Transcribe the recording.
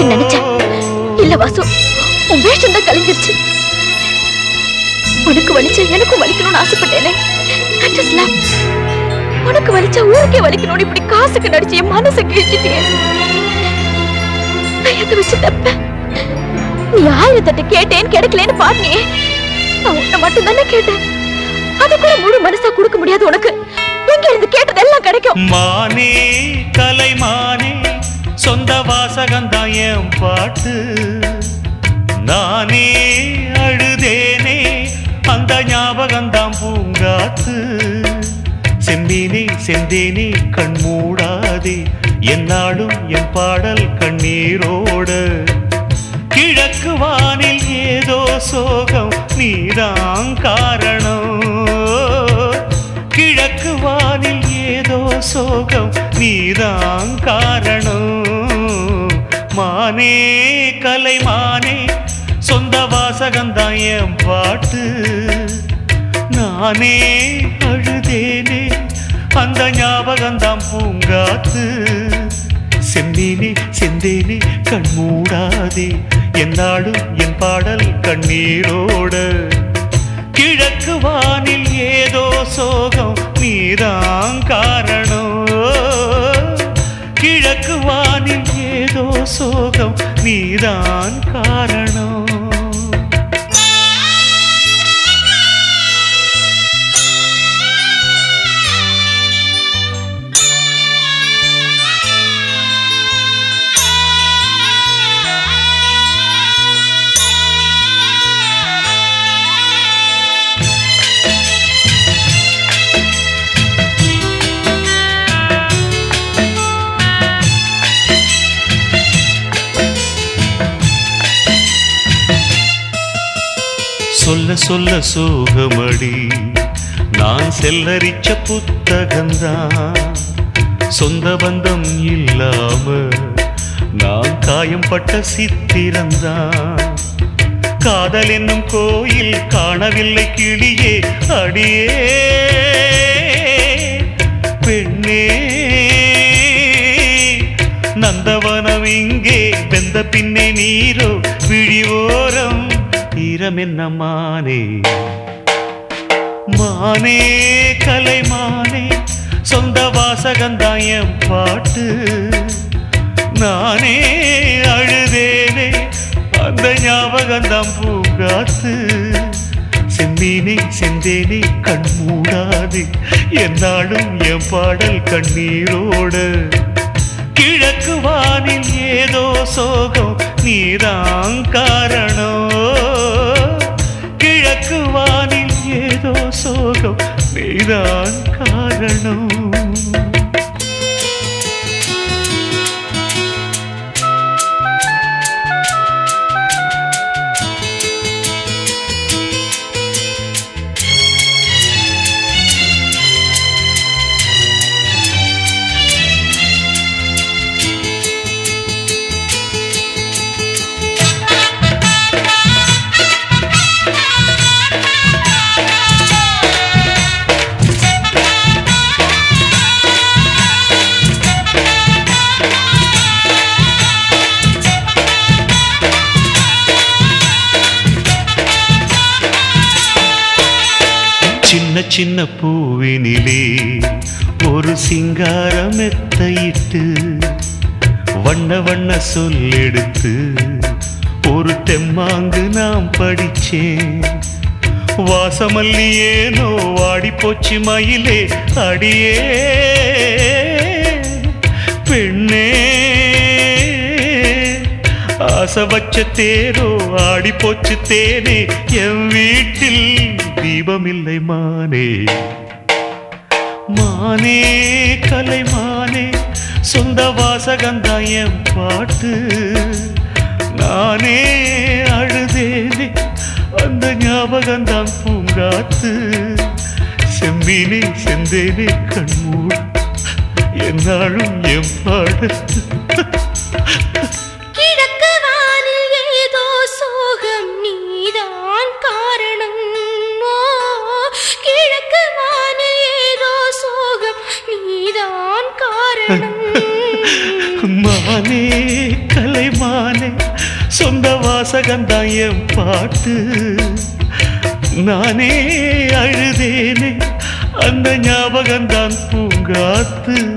போச்சுன்னு நினைச்சேன் இல்ல வாசு உன் வேஷம் தான் கலைஞ்சிருச்சு உனக்கு வலிச்சா எனக்கும் வலிக்கணும்னு ஆசைப்பட்டேனே That is love. உனக்கு வலிச்சா ஊருக்கே வலிக்கணும்னு இப்படி காசுக்கு நடிச்சு என் மனசை கிழிச்சிட்டியே நான் எதை வச்சு தப்ப நீ ஆயிரத்தெட்டு கேட்டேன் கிடைக்கலன்னு பாடினியே நான் உன்னை மட்டும் தானே கேட்டேன் அது கூட முழு மனசா கொடுக்க முடியாது உனக்கு எங்க இருந்து கேட்டதெல்லாம் கிடைக்கும் மானே கலைமானே சொந்த வாசகந்தான் என் பாட்டு நானே அழுதேனே அந்த ஞாபகம்தான் பூங்காத்து செம்மீனே செந்தேனே கண் மூடாதே என்னாலும் என் பாடல் கண்ணீரோடு கிழக்கு வானில் ஏதோ சோகம் நீதான் காரணம் கிழக்கு வானில் ஏதோ சோகம் நீதான் காரணம் மானே கலைமானே சொந்த வாசகந்தான் என் பாட்டு நானே அழுதேனே அந்த ஞாபகம்தான் பூங்காத்து செம்மீனே செந்தேனே கண் மூடாதே என்னாலும் என் பாடல் கண்ணீரோடு கிழக்கு வானில் ஏதோ சோகம் நீதான் காரணம் கிழக்கு வானில் ஏதோ சோகம் நீதான் காரணம் சொல்ல சொல்ல சோகமடி நான் செல்லரிச்ச புத்தகந்தான் சொந்த பந்தம் இல்லாம நான் காயம் பட்ட சித்திரந்தான் காதல் என்னும் கோயில் காணவில்லை கிளியே அடியே பெண்ணே நந்தவனம் இங்கே வெந்த பின்னே நீரோ விழிவோரம் ஈரம் என்ன மானே மானே கலைமானே சொந்த வாசகந்தான் என் பாட்டு நானே அழுதேனே அந்த ஞாபகம்தான் பூங்காத்து செம்மீனே செந்தேனே கண் மூடாது என்னாலும் என் பாடல் கண்ணீரோடு கிழக்கு வானில் ஏதோ சோகம் நீதான் காரணம் கிழக்கு வானில் ஏதோ சோகம் நீதான் காரணம் சின்ன சின்ன பூவினிலே ஒரு சிங்கார மெத்தையிட்டு வண்ண வண்ண சொல்லெடுத்து ஒரு தெம்மாங்கு நாம் படிச்சேன் வாசமல்லி ஏனோ வாடி போச்சு மயிலே அடியே பெண்ணே ஆசை வச்ச தேரோ ஆடி போச்சு தேனே என் வீட்டில் தீபமில்லை மானே மானே கலைமானே சொந்த வாசகந்தான் என் பாட்டு நானே அழுதேனே அந்த ஞாபகம்தான் பூங்காத்து செம்பினே செந்தேனே கண்மூட என்னாலும் என் பாடத்து கிழக்கு வானில் ஏதோ சோகம் நீதான் காரணம் ஓ, கிழக்கு வானில் ஏதோ சோகம் நீதான் காரணம் மானே கலைமானே சொந்த வாசகந்தான் என் பாட்டு நானே அழுதேனே அந்த ஞாபகம்தான் பூங்காத்து